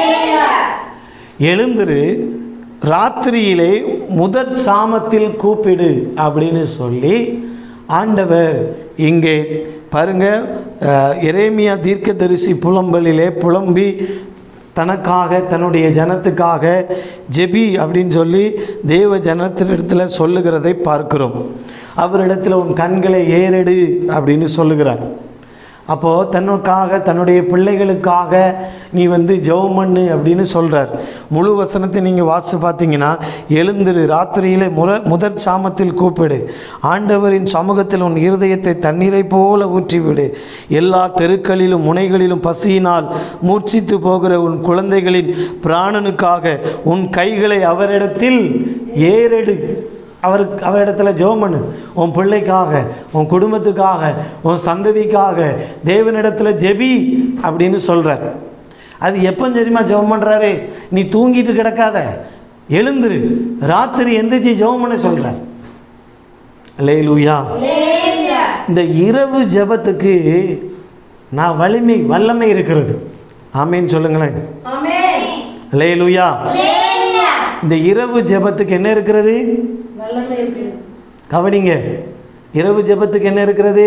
எழுந்திரு ராத்திரியிலே முதற் சாமத்தில் கூப்பிடு அப்படின்னு சொல்லி ஆண்டவர் இங்கே பாருங்க அஹ், எரேமியா தீர்க்கதரிசி புலம்பலிலே புலம்பி தனக்காக தன்னுடைய ஜனத்துக்காக ஜெபி அப்படின்னு சொல்லி தேவ ஜனத்தினிடத்தில் சொல்லுகிறதை பார்க்கிறோம் அவரிடத்தில் உன் கண்களை ஏறெடு அப்படின்னு சொல்லுகிறார் அப்போது தன்னுக்காக தன்னுடைய பிள்ளைகளுக்காக நீ வந்து ஜெபம் பண்ணு அப்படின்னு சொல்கிறார் முழு வசனத்தை நீங்கள் வாசித்து பார்த்தீங்கன்னா எழுந்திரு ராத்திரியிலே முற முதற் சாமத்தில் கூப்பிடு ஆண்டவரின் சமூகத்தில் உன் இருதயத்தை தண்ணீரை போல ஊற்றிவிடு எல்லா தெருக்களிலும் முனைகளிலும் பசியினால் மூர்ச்சித்து போகிற உன் குழந்தைகளின் பிராணனுக்காக உன் கைகளை அவரிடத்தில் ஏறெடு அவருக்கு அவரிடத்துல ஜெபம் பண்ணு உன் பிள்ளைக்காக உன் குடும்பத்துக்காக உன் சந்ததிக்காக தேவனிடத்தில் ஜெபி அப்படின்னு சொல்கிறார் அது எப்போ தெரியுமா ஜெபம் பண்ணுறாரு நீ தூங்கிட்டு கிடக்காத எழுந்துரு ராத்திரி எந்திரிச்சு ஜெபம் பண்ண சொல்கிறார் லேலூயா இந்த இரவு ஜெபத்துக்கு நான் வலிமை வல்லமை இருக்கிறது ஆமேன்னு சொல்லுங்களேன் ஆமென் லேலூயா இந்த இரவு ஜெபத்துக்கு என்ன இருக்கிறது வல்லமை இருக்கு கவனிங்க இரவு ஜெபத்துக்கு என்ன இருக்கிறது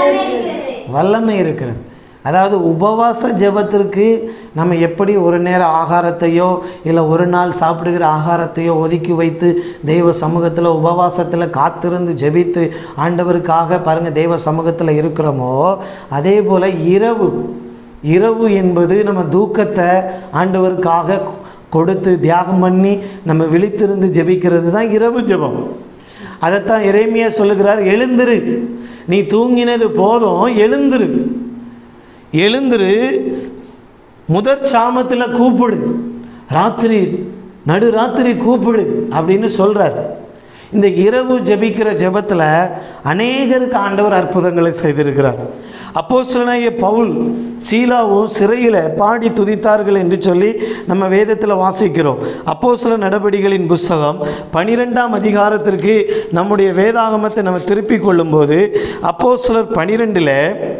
வல்லமை இருக்கிறது அதாவது உபவாச ஜெபத்திற்கு நம்ம எப்படி ஒரு நேரம் ஆகாரத்தையோ இல்லை ஒரு நாள் சாப்பிடுகிற ஆகாரத்தையோ ஒதுக்கி வைத்து தெய்வ சமூகத்தில் உபவாசத்தில் காத்திருந்து ஜெபித்து ஆண்டவருக்காக பாருங்கள் தெய்வ சமூகத்தில் இருக்கிறோமோ அதே போல் இரவு இரவு என்பது நம்ம தூக்கத்தை ஆண்டவருக்காக கொடுத்து தியாகம் பண்ணி நம்ம விழித்திருந்து ஜெபிக்கிறது தான் இரவு ஜெபம் அதைத்தான் இறைமையா சொல்லுகிறார் எழுந்திரு நீ தூங்கினது போதும் எழுந்திரு எழுந்திரு முதற் சாமத்தில் கூப்பிடு ராத்திரி நடு ராத்திரி கூப்பிடு அப்படின்னு சொல்கிறார் இந்த இரவு ஜெபிக்கிற ஜெபத்தில் அநேகருக்கு ஆண்டவர் அற்புதங்களை செய்திருக்கிறார் அப்போஸ்தலனாகிய பவுல் சீலாவும் சிறையில் பாடி துதித்தார்கள் என்று சொல்லி நம்ம வேதத்தில் வாசிக்கிறோம் அப்போஸ்தல நடபடிகளின் புஸ்தகம் பனிரெண்டாம் அதிகாரத்திற்கு நம்முடைய வேதாகமத்தை நம்ம திருப்பிக் கொள்ளும்போது அப்போஸ்தலர் பனிரெண்டில்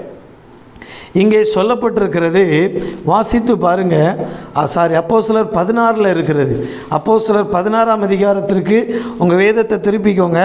இங்கே சொல்லப்பட்டிருக்கிறது வாசித்து பாருங்க சாரி அப்போ சிலர் பதினாறில் இருக்கிறது அப்போ சிலர் பதினாறாம் அதிகாரத்திற்கு உங்கள் வேதத்தை திருப்பிக்கோங்க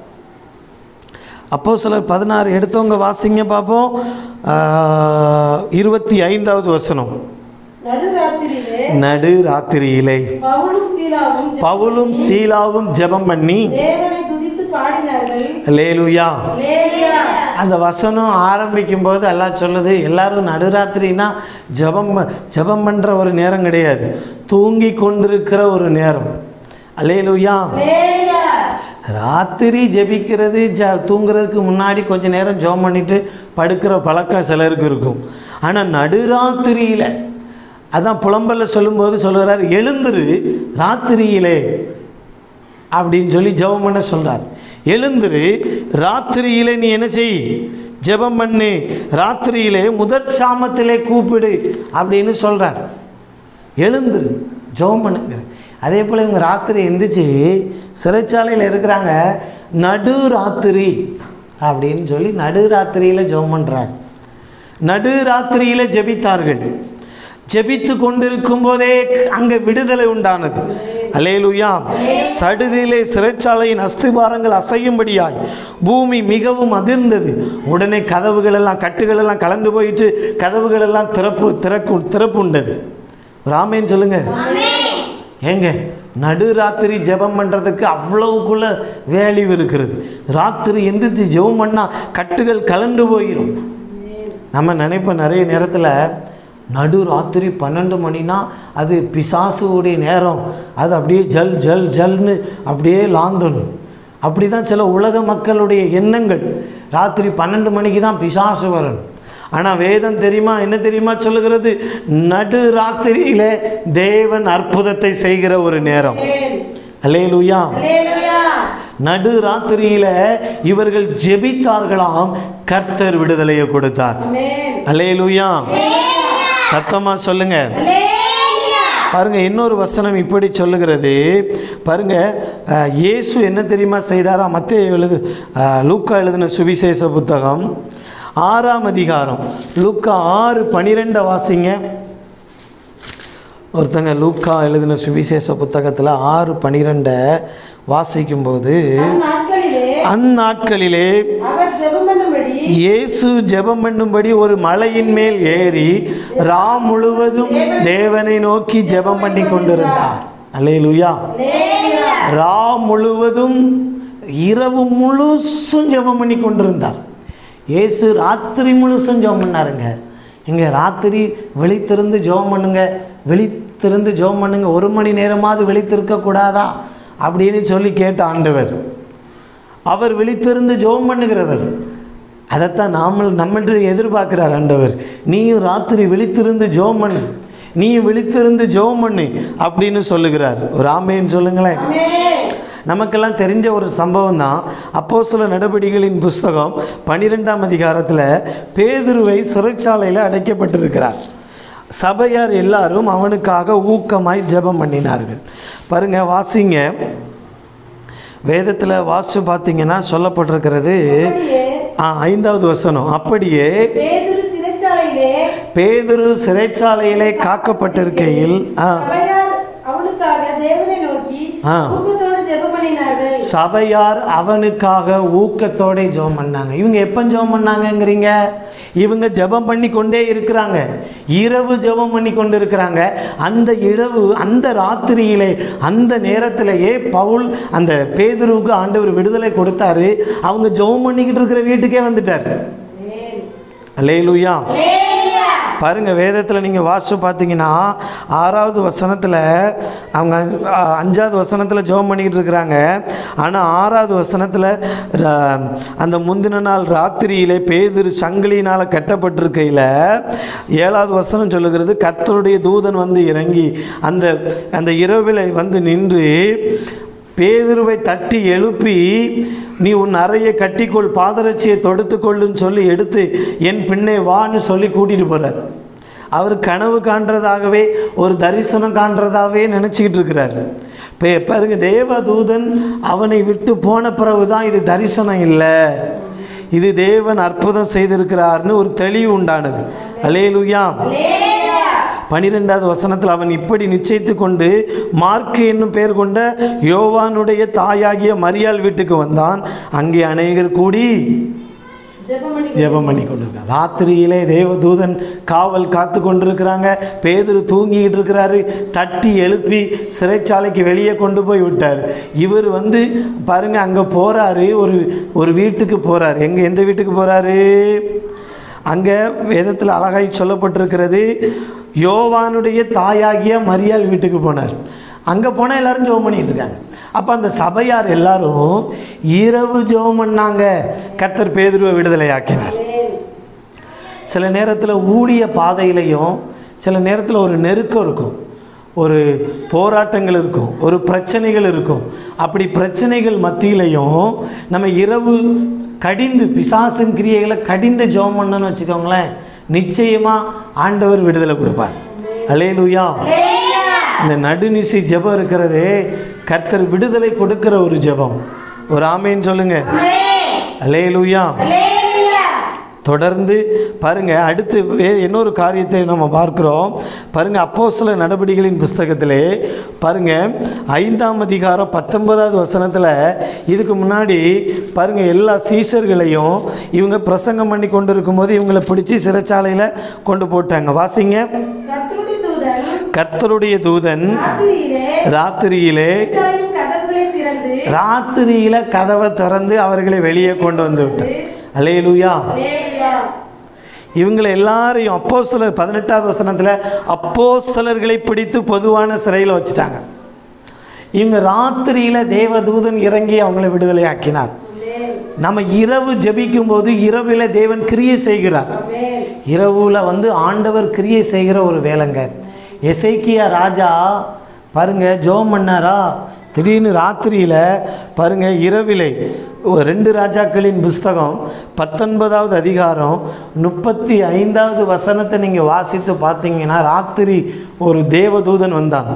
அப்போ சிலர் பதினாறு எடுத்தவங்க வாசிங்க பார்ப்போம் ஆஹ், இருபத்தி ஐந்தாவது வசனம் நடுராத்திரியிலே நடு ராத்திரியிலே பவுலும் சீலாவும் ஜெ- பவுலும் சீலாவும் ஜெபம் பண்ணி தேவனை துதித்து பாடினார்கள் லேலுயா லேலியா அந்த வசனம் ஆரம்பிக்கும் போது எல்லாம் சொல்லுது எல்லாரும் நடுராத்திரினா ஜெபம் ப- ஜெபம் பண்ணுற ஒரு நேரம் கிடையாது தூங்கி கொண்டிருக்கிற ஒரு நேரம் அல்லேலூயா லேலியா ராத்திரி ஜெபிக்கிறது ஜ தூங்குறதுக்கு முன்னாடி கொஞ்ச நேரம் ஜெபம் பண்ணிட்டு படுக்கிற பழக்கம் சிலருக்கு இருக்கும் ஆனால் நடுராத்திரியில் அதான் புலம்பல்ல சொல்லும்போது சொல்லுறார் எழுந்துரு ராத்திரியிலே அப்படின்னு சொல்லி ஜெபம் பண்ண சொல்றார் எழுந்துரு ராத்திரியிலே நீ என்ன செய் ஜெபம் பண்ணு ராத்திரியிலே முதற் சாமத்திலே கூப்பிடு அப்படின்னு சொல்றார் எழுந்துரு ஜெபம் பண்ணுங்க அதே போல் இவங்க ராத்திரி எந்திரிச்சு சிறைச்சாலையில் இருக்கிறாங்க நடு ராத்திரி அப்படின்னு சொல்லி நடு ராத்திரியில் ஜெபம் பண்ணுறாங்க நடு ராத்திரியில் ஜெபித்தார்கள் ஜெபித்து கொண்டிருக்கும் போதே அங்கே விடுதலை உண்டானது அல்லேலூயா சடுதியிலே சிறைச்சாலையின் அஸ்திபாரங்கள் அசையும்படியாய் பூமி மிகவும் அதிர்ந்தது உடனே கதவுகள் எல்லாம் கட்டுகள் எல்லாம் கலந்து போயிட்டு கதவுகள் எல்லாம் திறப்பு திறக்கு திறப்பு உண்டது ராமேன் சொல்லுங்க ஏங்க நடு ராத்திரி ஜெபம் பண்ணுறதுக்கு அவ்வளவுக்குள்ள வேல்யூ இருக்கிறது ராத்திரி எந்திரிச்சு ஜெபம் பண்ணால் கட்டுகள் கலண்டு போயிடும் நம்ம நினைப்போம் நிறைய நேரத்தில் நடு ராத்திரி பன்னெண்டு மணினா அது பிசாசுடைய நேரம் அது அப்படியே ஜல் ஜல் ஜல்னு அப்படியே லாந்தணும் அப்படி தான் சில உலக மக்களுடைய எண்ணங்கள் ராத்திரி பன்னெண்டு மணிக்கு தான் பிசாசு வரணும் ஆனால் வேதம் தெரியுமா என்ன தெரியுமா சொல்லுகிறது நடு ராத்திரியிலே தேவன் அற்புதத்தை செய்கிற ஒரு நேரம் அல்லேலூயா லேலியா நடு ராத்திரியில இவர்கள் ஜெபித்தார்களாம் கர்த்தர் விடுதலையை கொடுத்தார் ஆமென் அல்லேலூயா சத்தமா சொல்லுங்க பாருங்க இன்னொரு வசனம் இப்படி சொல்லுகிறது பாருங்க அஹ், இயேசு என்ன தெரியுமா செய்தாரா மத்திய எழுது அஹ், லூக்கா எழுதின சுவிசேஷ புத்தகம் ஆறாம் அதிகாரம் லூக்கா ஆறு பனிரெண்டை வாசிங்க ஒருத்தங்க லூக்கா எழுதின சுவிசேஷ புத்தகத்தில் ஆறு பனிரெண்டை வாசிக்கும்போது அந்நாட்களிலே அந்நாட்களிலே அவர் ஜெபம் பண்ணும்படி இயேசு ஜெபம் பண்ணும்படி ஒரு மலையின் மேல் ஏறி ரா முழுவதும் தேவனை நோக்கி ஜெபம் பண்ணி கொண்டிருந்தார் அல்லேலூயா லேலியா ரா முழுவதும் இரவு முழுசும் ஜெபம் பண்ணி கொண்டிருந்தார் இயேசு ராத்திரி முழுசும் ஜெபம் பண்ணாருங்க இங்கே ராத்திரி விழித்திருந்து ஜெபம் பண்ணுங்க விழித்திருந்து ஜெபம் பண்ணுங்க ஒரு மணி நேரமாவது விழித்திருக்க கூடாதா அப்படின்னு சொல்லி கேட்ட ஆண்டவர் அவர் விழித்திருந்து ஜெபம் பண்ணுகிறவர் அதைத்தான் நாமல் நம்மகிட்ட எதிர்பார்க்கிறார் ஆண்டவர் நீயும் ராத்திரி விழித்திருந்து ஜெபம் பண்ணு நீயும் விழித்திருந்து ஜெபம் பண்ணு அப்படின்னு சொல்லுகிறார் ஒரு ஆமேன்னு சொல்லுங்களேன் ஆமென் நமக்கெல்லாம் தெரிஞ்ச ஒரு சம்பவம் தான் அப்போ சில நடவடிக்கைகளின் புஸ்தகம் பன்னிரெண்டாம் அதிகாரத்தில் பேதுருவை சிறைச்சாலையில் அடைக்கப்பட்டிருக்கிறார் சபையார் எல்லாரும் அவனுக்காக ஊக்கமாய் ஜெபம் பண்ணினார்கள் பாருங்க வாசிங்க வேதத்தில் வாசிச்சு பார்த்தீங்கன்னா சொல்லப்பட்டிருக்கிறது அப்படியே ஆ, ஐந்தாவது வசனம் அப்படியே பேதுரு சிறைச்சாலையிலே பேதுரு சிறைச்சாலையிலே காக்கப்பட்டிருக்கையில் ஆ சபையார் அவனுக்காக தேவனை நோக்கி ஆ. ஊக்கத்தோடு ஜெபம் பண்ணினார்கள் சபையார் அவனுக்காக ஊக்கத்தோட ஜெபம் பண்ணாங்க இவங்க எப்போ ஜெபம் பண்ணாங்கங்கிறீங்க இவங்க ஜெபம் பண்ணி கொண்டே இருக்கிறாங்க இரவு ஜெபம் பண்ணி கொண்டு இருக்கிறாங்க அந்த இரவு அந்த ராத்திரியிலே அந்த நேரத்திலேயே பவுல் அந்த பேதுருவுக்கு ஆண்டவர் விடுதலை கொடுத்தாரு அவங்க ஜெபம் பண்ணிக்கிட்டு இருக்கிற வீட்டுக்கே வந்துட்டார் ஆமென் அல்லேலூயா லேலியா பாருங்க வேதத்தில் நீங்கள் வாசிச்சு பார்த்தீங்கன்னா ஆறாவது வசனத்தில் அவங்க அ- அஞ்சாவது வசனத்தில் ஜெபம் பண்ணிக்கிட்டு இருக்கிறாங்க ஆனால் ஆறாவது வசனத்தில் ர- அந்த முந்தின நாள் ராத்திரியிலே பேதிரு சங்கிலியினால் கட்டப்பட்டிருக்கையில் ஏழாவது வசனம் சொல்லுகிறது கர்த்தருடைய தூதன் வந்து இறங்கி அந்த அந்த இரவில் வந்து நின்று பேதுருவை தட்டி எழுப்பி நீ உன் அறையை கட்டிக்கொள் பாதரட்சியை தொடுத்துக்கொள்ளுன்னு சொல்லி எடுத்து என் பின்னே வான்னு சொல்லி கூட்டிகிட்டு போகிறார் அவர் கனவு காண்றதாகவே ஒரு தரிசனம் காண்றதாகவே நினச்சிக்கிட்டு இருக்கிறார் இப்போ பாருங்க தேவதூதன் அவனை விட்டு போன பிறகு தான் இது தரிசனம் இல்லை இது தேவன் அற்புதம் செய்திருக்கிறார்னு ஒரு தெளிவு உண்டானது அலேலுயா பனிரெண்டாவது வசனத்தில் அவன் இப்படி நிச்சயித்து கொண்டு மார்க்கு என்னும் பெயர் கொண்ட யோவானுடைய தாயாகிய மரியாள் வீட்டுக்கு வந்தான் அங்கே அநேகர் கூடி ஜெபம் பண்ணி ஜெபம் பண்ணி கொண்டிருக்காங்க ராத்திரியிலே தேவதூதன் காவல் காத்து கொண்டிருக்கிறாங்க பேதுரு தூங்கிக்கிட்டு இருக்கிறாரு தட்டி எழுப்பி சிறைச்சாலைக்கு வெளியே கொண்டு போய் விட்டார் இவர் வந்து பாருங்க அங்கே போறாரு ஒரு ஒரு வீட்டுக்கு போறாரு எங்க எந்த வீட்டுக்கு போறாரு அங்கே வேதத்தில் அழகாய் சொல்லப்பட்டிருக்கிறது யோவானுடைய தாயாகிய மரியாள் வீட்டுக்கு போனார் அங்கே போனால் எல்லாரும் ஜெபம் பண்ணிட்டு இருக்காங்க அப்போ அந்த சபையார் எல்லாரும் இரவு ஜெபம் பண்ணாங்க கர்த்தர் பேதுருவை விடுதலை ஆக்கினார் ஆமென். சில நேரத்தில் ஊழிய பாதையிலையும் சில நேரத்தில் ஒரு நெருக்கம் இருக்கும் ஒரு போராட்டங்கள் இருக்கும் ஒரு பிரச்சனைகள் இருக்கும் அப்படி பிரச்சனைகள் மத்தியிலையும் நம்ம இரவு கடிந்து பிசாசின் கிரியைகளை கடிந்து ஜெபம் பண்ணணும்னு வச்சுக்கோங்களேன் நிச்சயமாக ஆண்டவர் விடுதலை கொடுப்பார் அலேலுயா இந்த நடுநிசி ஜெபம் இருக்கிறதே கர்த்தர் விடுதலை கொடுக்கிற ஒரு ஜெபம் ஒரு ஆமேன்னு சொல்லுங்க அலேலுயா தொடர்ந்து பாருங்க அடுத்து வே இன்னொரு காரியத்தை நம்ம பார்க்கிறோம் பாருங்க அப்போ சில நடவடிக்கைகளின் புஸ்தகத்திலே பாருங்க ஐந்தாம் அதிகாரம் பத்தொன்பதாவது வசனத்தில் இதுக்கு முன்னாடி பாருங்க எல்லா சீஷர்களையும் இவங்க பிரசங்கம் பண்ணி கொண்டு இருக்கும்போது இவங்களை பிடிச்சி சிறைச்சாலையில் கொண்டு போட்டாங்க வாசிங்க கர்த்தருடைய தூதன் கர்த்தருடைய தூதன் ராத்திரியிலே ராத்திரியிலே சிறைச்சாலையின் கதவுகளை திறந்து ராத்திரியில கதவை திறந்து அவர்களை வெளியே கொண்டு வந்து விட்டார் அலேலுயா அல்லேலூயா. இவங்களை எல்லாரையும் அப்போஸ்தலர் பதினெட்டாவது வசனத்தில் அப்போஸ்தலர்களை பிடித்து பொதுவான சிறையில் வச்சுட்டாங்க இவங்க ராத்திரியில் தேவதூதன் இறங்கி அவங்களை விடுதலை ஆக்கினார் ஆமென். நம்ம இரவு ஜெபிக்கும் போது இரவில் தேவன் கிரியை செய்கிறார் ஆமென். இரவுல வந்து ஆண்டவர் கிரியை செய்கிற ஒரு வேலைங்க எசேக்கியா ராஜா பாருங்க ஜோம் பண்ணாரா திடீர்னு ராத்திரியில் பாருங்க இரவிலே ஒரு ரெண்டு ராஜாக்களின் புஸ்தகம் பத்தொன்பதாவது அதிகாரம் முப்பத்தி ஐந்தாவது வசனத்தை நீங்கள் வாசித்து பார்த்தீங்கன்னா ராத்திரி ஒரு தேவதூதன் வந்தான்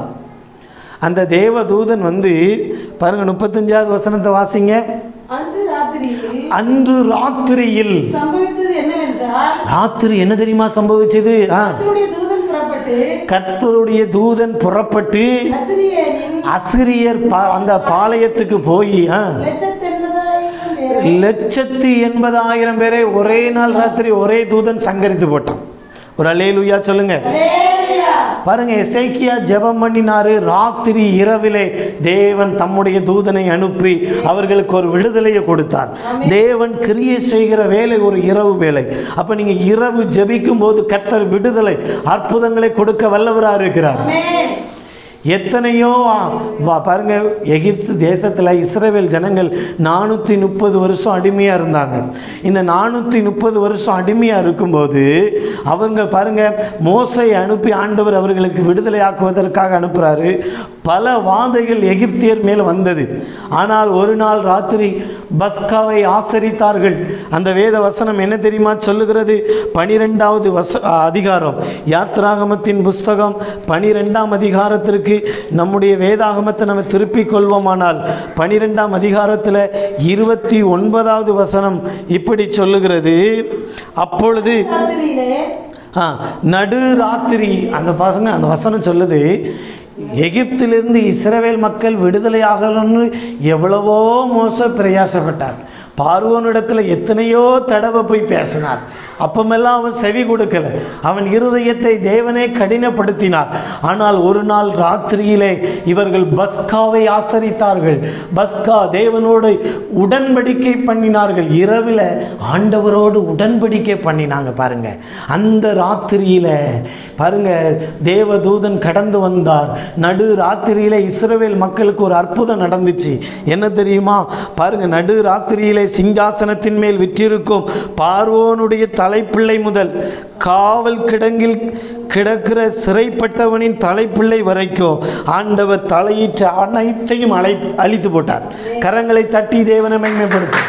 அந்த தேவதூதன் வந்து பாருங்க முப்பத்தஞ்சாவது வசனத்தை வாசிங்க அன்று ராத்திரியில் அன்று ராத்திரியில் சம்பவித்தது என்னவென்றால் ராத்திரி என்ன தெரியுமா சம்பவிச்சது ஆ கர்த்தருடைய தூதன் புறப்பட்டு கர்த்தருடைய தூதன் புறப்பட்டு அசிரியரின் அசிரியர் பா- அந்த பாளையத்துக்கு போய் ஆ, லட்சத்தென்பதாயிரம் பேரை லட்சத்து எண்பதாயிரம் பேரை ஒரே நாள் ராத்திரி ஒரே தூதன் சங்கரித்து போட்டான் ஒரு அலேலுயா சொல்லுங்க அல்லேலூயா. பாருங்க எசேக்கியா ஜெபம் பண்ணினாரு ராத்திரி இரவிலே தேவன் தம்முடைய தூதனை அனுப்பி அவர்களுக்கு ஒரு விடுதலையை கொடுத்தார் தேவன் கிரியை செய்கிற வேலை ஒரு இரவு வேலை அப்ப நீங்க இரவு ஜெபிக்கும் போது கர்த்தர் விடுதலை அற்புதங்களை கொடுக்க வல்லவராக இருக்கிறார் ஆமென். எத்தனையோ ஆ, வா- பாருங்க எகிப்து தேசத்தில் இஸ்ரவேல் ஜனங்கள் நானூற்றி முப்பது வருஷம் அடிமையாக இருந்தாங்க இந்த நானூற்றி முப்பது வருஷம் அடிமையாக இருக்கும்போது அவங்க பாருங்க மோசை அனுப்பி ஆண்டவர் அவர்களுக்கு விடுதலை ஆக்குவதற்காக அனுப்புகிறாரு பல வாதைகள் எகிப்தியர் மேல் வந்தது ஆனால் ஒரு நாள் ராத்திரி பஸ்காவை ஆசரித்தார்கள் அந்த வேத வசனம் என்ன தெரியுமா சொல்லுகிறது பனிரெண்டாவது வச அதிகாரம் யாத்ராகமத்தின் புஸ்தகம் பனிரெண்டாம் அதிகாரத்திற்கு நம்முடைய வேதாகமத்தை நம்ம திருப்பிக் கொள்வோமானால் பனிரெண்டாம் அதிகாரத்தில் இருபத்தி ஒன்பதாவது வசனம் இப்படி சொல்லுகிறது அப்பொழுது ராத்திரியிலே ஆ நடு ராத்திரி அந்த பசங்க அந்த வசனம் சொல்லுது எகிப்திலிருந்து இஸ்ரவேல் மக்கள் விடுதலை ஆகணும்னு எவ்வளவோ மோச பிரயாசப்பட்டார் பார்வோனிடத்தில் எத்தனையோ தடவை போய் பேசினார் அப்பமெல்லாம் அவன் செவி கொடுக்கல அவன் இருதயத்தை தேவனே கடினப்படுத்தினார் ஆனால் ஒரு நாள் ராத்திரியிலே இவர்கள் பஸ்காவை ஆசரித்தார்கள் பஸ்கா தேவனோடு உடன்படிக்கை பண்ணினார்கள் இரவில் ஆண்டவரோடு உடன்படிக்கை பண்ணினாங்க பாருங்க அந்த ராத்திரியில பாருங்க தேவதூதன் கடந்து வந்தார் நடு ராத்திரியில இஸ்ரவேல் மக்களுக்கு ஒரு அற்புதம் நடந்துச்சு என்ன தெரியுமா பாருங்க நடு ராத்திரியிலே சிங்காசனத்தின் மேல் விற்றிருக்கும் பார்வோனுடைய தலைப்பிள்ளை முதல் காவல் கிடங்கில் கிடக்கிற சிறைப்பட்டவனின் தலைப்பிள்ளை வரைக்கும் ஆண்டவர் தலையிட்ட அனைத்தையும் அழை அழித்து போட்டார் கரங்களை தட்டி தேவனை மேன்மைப்படுத்த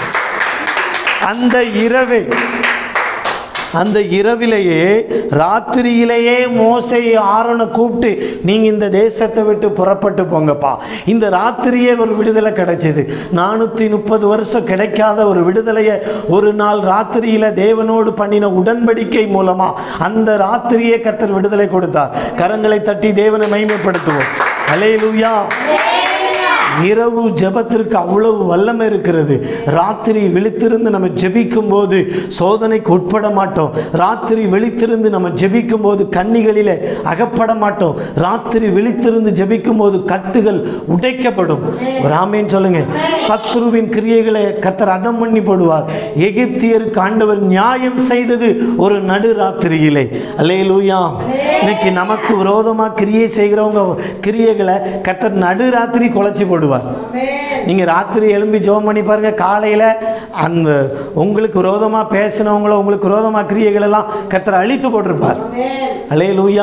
அந்த இரவே அந்த இரவிலேயே ராத்திரியிலேயே மோசை ஆரோனை கூப்பிட்டு நீங்கள் இந்த தேசத்தை விட்டு புறப்பட்டு போங்கப்பா இந்த ராத்திரியே ஒரு விடுதலை கிடைச்சிது நானூற்றி முப்பது வருஷம் கிடைக்காத ஒரு விடுதலையை ஒரு நாள் ராத்திரியில் தேவனோடு பண்ணின உடன்படிக்கை மூலமாக அந்த ராத்திரியே கர்த்தர் விடுதலை கொடுத்தார் கரங்களை தட்டி தேவனை மைமைப்படுத்துவோம் அலேலூயா இரவு ஜெபத்திற்கு அவ்வளவு வல்லமை இருக்கிறது ராத்திரி விழித்திருந்து நம்ம ஜெபிக்கும் போது சோதனைக்கு உட்பட மாட்டோம் ராத்திரி விழித்திருந்து நம்ம ஜெபிக்கும் போது கண்ணிகளிலே அகப்பட மாட்டோம் ராத்திரி விழித்திருந்து ஜெபிக்கும் போது கட்டுகள் உடைக்கப்படும் ஒரு ஆமேன்னு சொல்லுங்க சத்ருவின் கிரியைகளை கத்தர் அதம் பண்ணி போடுவார் எகிப்தியருக்கு ஆண்டவர் நியாயம் செய்தது ஒரு நடு ராத்திரியிலே அல்லேலூயா இன்னைக்கு நமக்கு விரோதமாக கிரியை செய்கிறவங்க கிரியைகளை கத்தர் நடு ராத்திரி குலைச்சி போடுவார் நீங்கள் ராத்திரி எழும்பி ஜோம் பண்ணி பாருங்க காலையில் அந்த உங்களுக்கு விரோதமாக பேசினவங்கள உங்களுக்கு விரோதமாக கிரியைகள் எல்லாம் கத்தர் அழித்து போட்டிருப்பார் அல்லேலூயா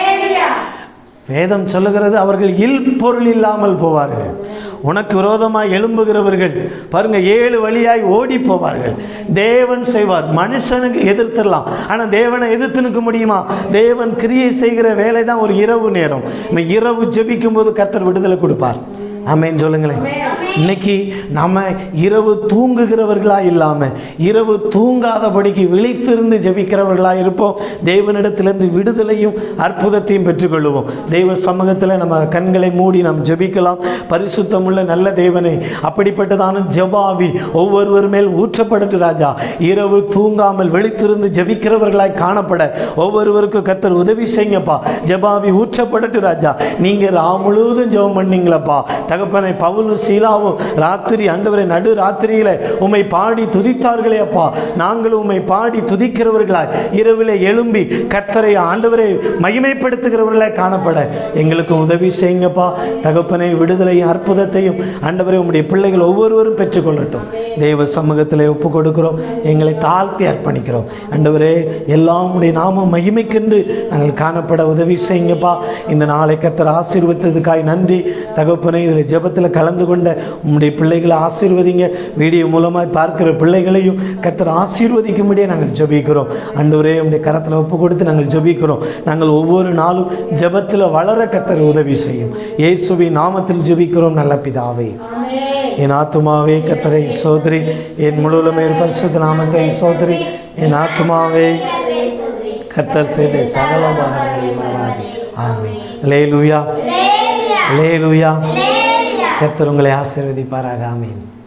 வேதம் சொல்லுகிறது அவர்கள் இல் பொருள் இல்லாமல் போவார்கள் உனக்கு விரோதமாய் எழும்புகிறவர்கள் பாருங்க ஏழு வழியாய் ஓடி போவார்கள் தேவன் செய்வார் மனுஷனுக்கு எதிர்த்துடலாம் ஆனால் தேவனை எதிர்த்து நிற்க முடியுமா தேவன் கிரியை செய்கிற வேலை தான் ஒரு இரவு நேரம் நம்ம இரவு ஜெபிக்கும் போது கர்த்தர் விடுதலை கொடுப்பார் ஆமேன்னு சொல்லுங்களேன் இன்னைக்கு நம்ம இரவு தூங்குகிறவர்களா இல்லாமல் இரவு தூங்காதபடிக்கு விழித்திருந்து ஜெபிக்கிறவர்களா இருப்போம் தேவனிடத்திலிருந்து விடுதலையும் அற்புதத்தையும் பெற்றுக்கொள்வோம் தெய்வ சமூகத்தில் நம்ம கண்களை மூடி நாம் ஜெபிக்கலாம் பரிசுத்தமுள்ள நல்ல தேவனை அப்படிப்பட்டதான ஜெபாவி ஒவ்வொருவர் மேல் ஊற்றப்படட்டு ராஜா இரவு தூங்காமல் விழித்திருந்து ஜெபிக்கிறவர்களாய் காணப்பட ஒவ்வொருவருக்கும் கர்த்தர் உதவி செய்யுங்கப்பா ஜெபாவி ஊற்றப்படட்டு ராஜா நீங்கள் ரா முழுவதும் ஜெபம் பண்ணீங்களப்பா தகப்பனை பவுலும் சீலாவும் ராத்திரி ஆண்டவரை நடு ராத்திரியில உம்மை பாடி துதித்தார்களே அப்பா நாங்களும் உம்மை பாடி துதிக்கிறவர்களாய் இரவிலே எழும்பி கர்த்தரை ஆண்டவரை மகிமைப்படுத்துகிறவர்களாய் காணப்பட எங்களுக்கும் உதவி செய்யுங்கப்பா தகப்பனை விடுதலையும் அற்புதத்தையும் ஆண்டவரை உம்முடைய பிள்ளைகள் ஒவ்வொருவரும் பெற்றுக்கொள்ளட்டும் தெய்வ சமூகத்தில் ஒப்பு கொடுக்கிறோம் எங்களை தாழ்த்தி அர்ப்பணிக்கிறோம் ஆண்டவரே எல்லாம் உடைய நாமம் மகிமைக்கென்று நாங்கள் காணப்பட உதவி செய்யுங்கப்பா இந்த நாளை கத்தர் ஆசீர்வதித்ததுக்காய் நன்றி தகப்பனை இதில் ஜெபத்தில் கலந்து கொண்ட உம்முடைய பிள்ளைகளை ஆசீர்வதிங்க வீடியோ மூலமாய் பார்க்கிற பிள்ளைகளையும் கத்தர் ஆசீர்வதிக்கும்படியே நாங்கள் ஜெபிக்கிறோம் ஆண்டவரே உம்முடைய கரத்தில் ஒப்பு கொடுத்து நாங்கள் ஜெபிக்கிறோம் நாங்கள் ஒவ்வொரு நாளும் ஜெபத்தில் வளர கத்தர் உதவி செய்யும் இயேசுவின் நாமத்தில் ஜெபிக்கிறோம் நல்ல பிதாவே என் ஆத்துமாவே கத்தரை சோதரி என் முழுவலுமே பரிசுத்த நாமத்தை சோதரி என் ஆத்துமாவே கர்த்தர் செய்த சகல பாவங்களை மறவாதே ஆமே லேலுயா லேலுயா கர்த்தர் உங்களை ஆசீர்வதிப்பாராக ஆமீன்